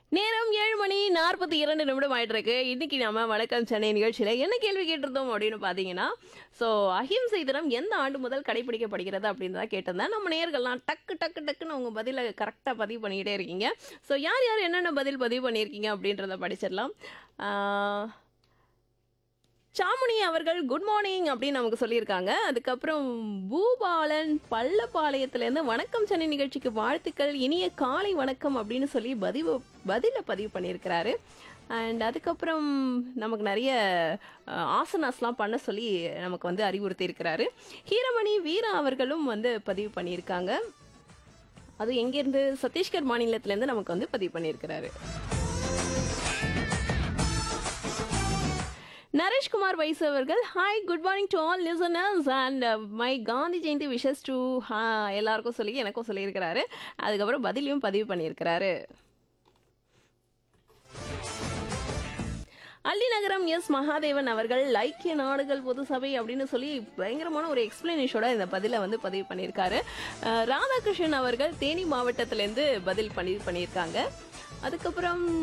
நேரம் ஏழு மணி நாற்பத்தி இரண்டு நிமிடம் ஆயிட்டு இருக்கு இன்னைக்கு நாம வணக்கம் சென்னை நிகழ்ச்சியில என்ன கேள்வி கேட்டிருந்தோம் அப்படின்னு பாத்தீங்கன்னா ஸோ அஹிம்சை தினம் எந்த ஆண்டு முதல் கடைபிடிக்கப்படுகிறது அப்படின்னு தான் கேட்டிருந்தேன் நம்ம நேர்கள்லாம் டக்கு டக்கு டக்குன்னு அவங்க பதிலை கரெக்டாக பதிவு பண்ணிக்கிட்டே இருக்கீங்க ஸோ யார் யார் என்னென்ன பதில் பதிவு பண்ணியிருக்கீங்க அப்படின்றத படிச்சிடலாம் ஆஹ், சாமுனி அவர்கள் குட் மார்னிங் அப்படின்னு நமக்கு சொல்லியிருக்காங்க அதுக்கப்புறம் பூபாலன் பள்ளப்பாளையத்துலேருந்து வணக்கம் சென்னை நிகழ்ச்சிக்கு வாழ்த்துக்கள் இனிய காலை வணக்கம் அப்படின்னு சொல்லி பதிவு பதில பதிவு பண்ணியிருக்கிறாரு அண்ட் அதுக்கப்புறம் நமக்கு நிறைய அஹ், ஆசனாஸ்லாம் பண்ண சொல்லி நமக்கு வந்து அறிவுறுத்தி இருக்கிறாரு ஹீரமணி வீரா அவர்களும் வந்து பதிவு பண்ணியிருக்காங்க அது எங்கேருந்து சத்தீஸ்கர் மாநிலத்திலேருந்து நமக்கு வந்து பதிவு பண்ணியிருக்கிறாரு நரேஷ்குமார் வைஸ் அவர்கள் hi good morning to all listeners and my Gandhi Jayanti wishes to எல்லாருக்கும் சொல்லி எனக்கும் சொல்லியிருக்கிறாரு அதுக்கப்புறம் பதிலையும் பதிவு பண்ணியிருக்கிறாரு அள்ளிநகரம் எஸ் மகாதேவன் அவர்கள் ஐக்கிய நாடுகள் பொது சபை அப்படின்னு சொல்லி பயங்கரமான ஒரு எக்ஸ்பிளனேஷனோட இந்த பதிலை வந்து பதிவு பண்ணியிருக்காரு அஹ், ராதாகிருஷ்ணன் அவர்கள் தேனி மாவட்டத்திலேருந்து பதில் பதிவு பண்ணியிருக்காங்க அதுக்கப்புறம்